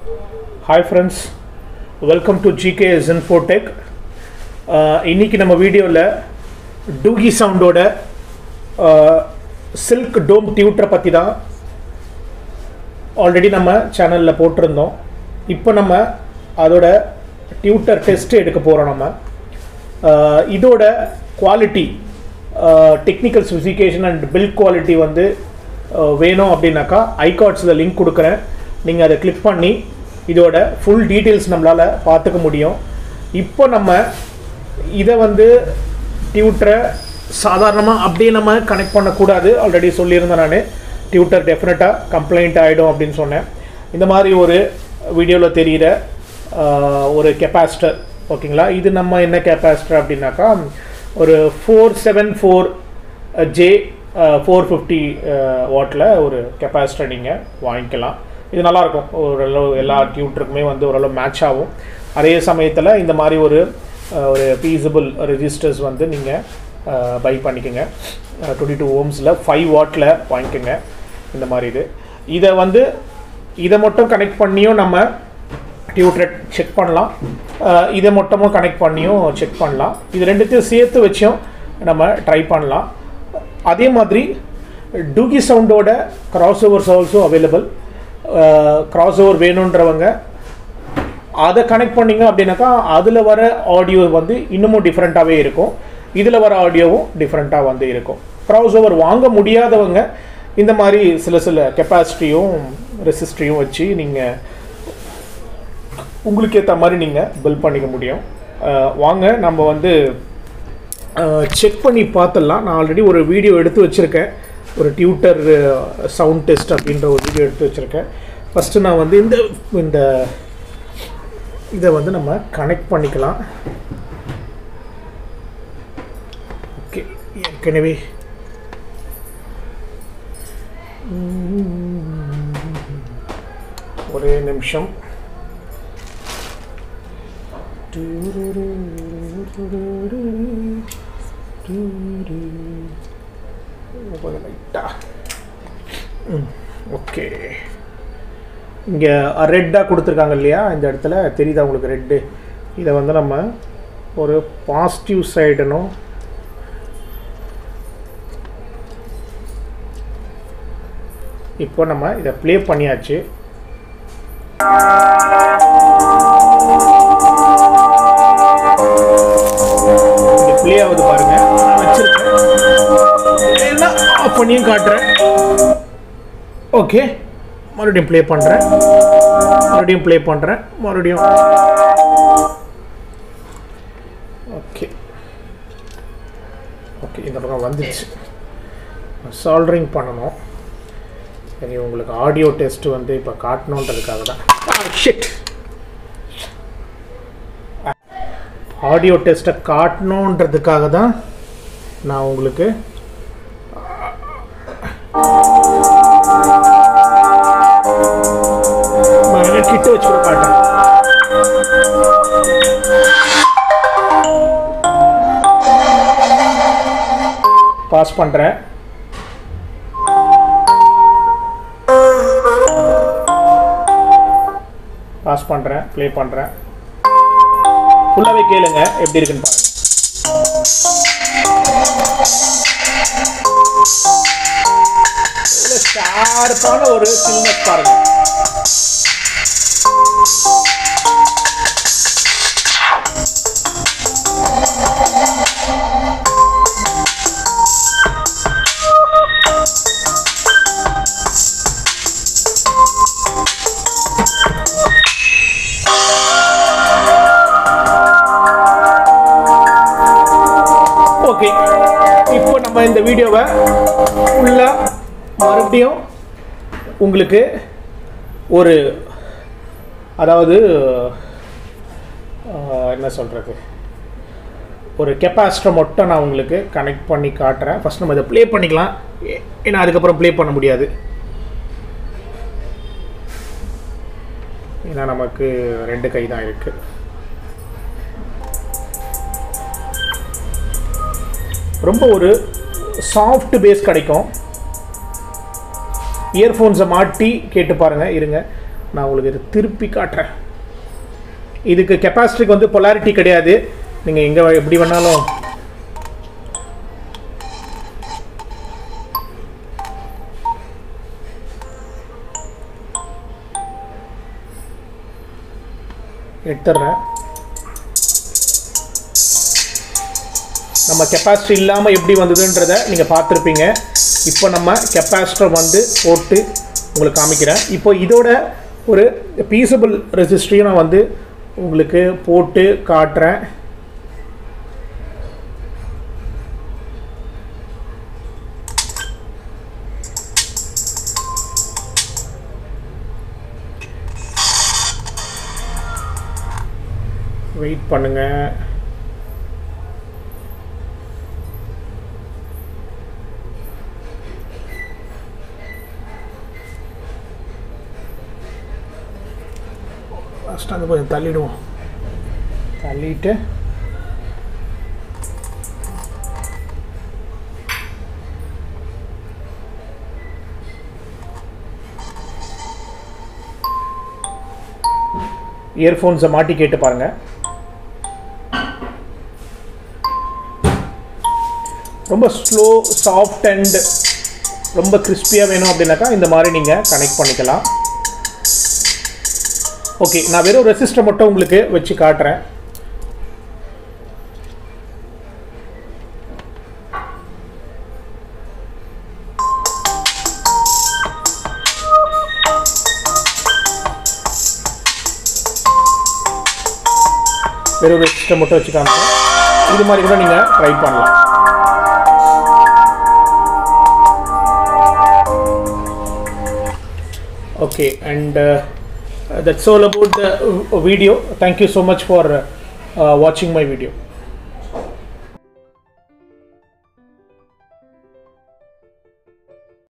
hi friends welcome to GK Infotech இன்னைக்கு நம்ம வீடியோவில் டூகி சவுண்டோட சில்க் டோம் டியூட்டரை பற்றி தான் ஆல்ரெடி நம்ம சேனலில் போட்டிருந்தோம் இப்போ நம்ம அதோட டியூட்டர் டெஸ்ட் எடுக்க போகிறோம் நம்ம அஹ், இதோட quality technical specification and build quality வந்து அஹ், வேணும் அப்படின்னாக்கா ஐகார்ட்ஸில் லிங்க் கொடுக்குறேன் நீங்கள் அதை கிளிக் பண்ணி இதோட ஃபுல் டீட்டெயில்ஸ் நம்மளால் பார்த்துக்க முடியும் இப்போ நம்ம இதை வந்து டியூட்டரை சாதாரணமாக அப்படியே நம்ம கனெக்ட் பண்ணக்கூடாது ஆல்ரெடி சொல்லியிருந்தேன் நான் டியூட்டர் டெஃபினட்டாக கம்ப்ளைண்ட் ஆகிடும் அப்படின்னு சொன்னேன் இந்த மாதிரி ஒரு வீடியோவில் தெரிகிற ஆஹ், ஒரு கெப்பாசிட்டர் ஓகேங்களா இது நம்ம என்ன கெப்பாசிட்டர் அப்படின்னாக்கா ஒரு four seven four J four fifty வாட்டில் ஒரு கெப்பாசிட்டர் நீங்கள் வாங்கிக்கலாம் இது நல்லாயிருக்கும் ஓரளவு எல்லா டியூட்டருக்குமே வந்து ஓரளவு மேட்ச் ஆகும் அதே சமயத்தில் இந்த மாதிரி ஒரு அஹ், ஒரு பீஸபிள் ரெஜிஸ்டர்ஸ் வந்து நீங்கள் பை பண்ணிக்கோங்க டுவெண்ட்டி டூ ஓம்ஸில் ஃபைவ் வாட்டில் வாங்கிக்கோங்க இந்த மாதிரி இது இதை வந்து இதை மட்டும் கனெக்ட் பண்ணியும் நம்ம டியூட்ரெட் செக் பண்ணலாம் அஹ் இதை மொத்தமும் கனெக்ட் பண்ணியும் செக் பண்ணலாம் இது ரெண்டுத்தையும் சேர்த்து வச்சும் நம்ம ட்ரை பண்ணலாம் அதே மாதிரி டூகி சவுண்டோட cross overs also available cross over வேணுன்றவங்க அதை கனெக்ட் பண்ணீங்க அப்படின்னாக்கா அதில் வர ஆடியோ வந்து இன்னமும் டிஃப்ரெண்ட்டாகவே இருக்கும் இதில் வர ஆடியோவும் டிஃப்ரெண்ட்டாக வந்து இருக்கும் க்ராஸ் ஓவர் வாங்க முடியாதவங்க இந்த மாதிரி சில சில கெப்பாசிட்டியும் ரெசிஸ்டரியும் வச்சு நீங்கள் உங்களுக்கு ஏற்ற மாதிரி நீங்கள் பில் பண்ணிக்க முடியும் அஹ் வாங்க நம்ம வந்து செக் பண்ணி பார்த்துடலாம் நான் ஆல்ரெடி ஒரு வீடியோ எடுத்து வச்சுருக்கேன் ஒரு டியூட்டர் சவுண்ட் டெஸ்ட் அப்படின்ற ஒரு வீடியோ எடுத்து வச்சுருக்கேன் ஃபஸ்ட்டு நான் வந்து இந்த இந்த இதை வந்து நம்ம கனெக்ட் பண்ணிக்கலாம் ஓகே ஏற்கனவே ஒரே நிமிஷம் ஓகே இங்கே ரெட்டாக கொடுத்துருக்காங்க இல்லையா இந்த இடத்துல தெரியுதா உங்களுக்கு ரெட்டு இதை வந்து நம்ம ஒரு பாசிட்டிவ் சைடுனும் இப்போ நம்ம இதை ப்ளே பண்ணியாச்சு இங்கே ப்ளே ஆகுது பாருங்க நான் வச்சிருக்கேன் எல்லாம் ஆஃப் பண்ணியும் காட்டுறேன் ஓகே மறுபடியும் ப்ளே பண்ணுறேன் மறுபடியும் ப்ளே பண்ணுறேன் மறுபடியும் ஓகே ஓகே இந்த பக்கம் வந்துடுச்சு சால்ட்ரிங் பண்ணணும் சரி உங்களுக்கு ஆடியோ டெஸ்ட் வந்து இப்போ காட்டணுன்றதுக்காக தான் ஷிட் ஆடியோ டெஸ்ட்டை காட்டணுன்றதுக்காக தான் நான் உங்களுக்கு நான் கிட்ட வச்சு கூட காட்டுறேன் பாஸ் பண்ணுறேன் பாஸ் பண்ணுறேன் ப்ளே பண்ணுறேன் ஃபுல்லாகவே கேளுங்க எப்படி இருக்குன்னு பாருங்க எவ்வளோ ஷார்ப்பான ஒரு சில்னஸ் பாருங்க ஓகே இப்போ நம்ம இந்த வீடியோவை ஃபுல்லாக மறுபடியும் உங்களுக்கு ஒரு அதாவது ஆஹ், என்ன சொல்கிறது ஒரு கெப்பாசிட்டர் மட்டும் நான் உங்களுக்கு கனெக்ட் பண்ணி காட்டுறேன் ஃபஸ்ட் நம்ம இதை ப்ளே பண்ணிக்கலாம் ஏ- ஏன்னா அதுக்கப்புறம் ப்ளே பண்ண முடியாது ஏன்னா நமக்கு ரெண்டு கை தான் இருக்குது ரொம்ப ஒரு சாஃப்ட் பேஸ் கிடைக்கும் இயர்ஃபோன்ஸை மாட்டி கேட்டு பாருங்கள் இருங்க நான் உங்களுக்கு இதை திருப்பி காட்டுறேன் இதுக்கு கெப்பாசிட்டிக்கு வந்து பொலாரிட்டி கிடையாது நீங்கள் எங்கே எப்படி வேணாலும் எடுத்துடுறேன் நம்ம கெப்பாசிட்டி இல்லாமல் எப்படி வந்ததுன்றதை நீங்கள் பார்த்துருப்பீங்க இப்போ நம்ம கெப்பாசிட்டர் வந்து போட்டு உங்களுக்கு காமிக்கிறேன் இப்போ இதோட ஒரு பீசபிள் ரெசிஸ்டரையும் நான் வந்து உங்களுக்கு போட்டு காட்டுறேன் வெயிட் பண்ணுங்க ஃபஸ்ட் அங்கே கொஞ்சம் தள்ளிடுவோம் தள்ளிட்டு இயர்ஃபோன்ஸை மாட்டி கேட்டு பாருங்கள் ரொம்ப ஸ்லோ சாஃப்ட் அண்ட் ரொம்ப கிறிஸ்பியாக வேணும் அப்படின்னாக்கா இந்த மாதிரி நீங்கள் கனெக்ட் பண்ணிக்கலாம் ஓகே நான் வெறும் ரெசிஸ்டர் மட்டும் உங்களுக்கு வச்சு காட்டுறேன் வெறும் ரெசிஸ்டர் மட்டும் வச்சு காமிச்சேன் இது மாதிரி கூட நீங்கள் ட்ரை பண்ணலாம் okay and uh, that's all about the uh, video thank you so much for uh, watching my video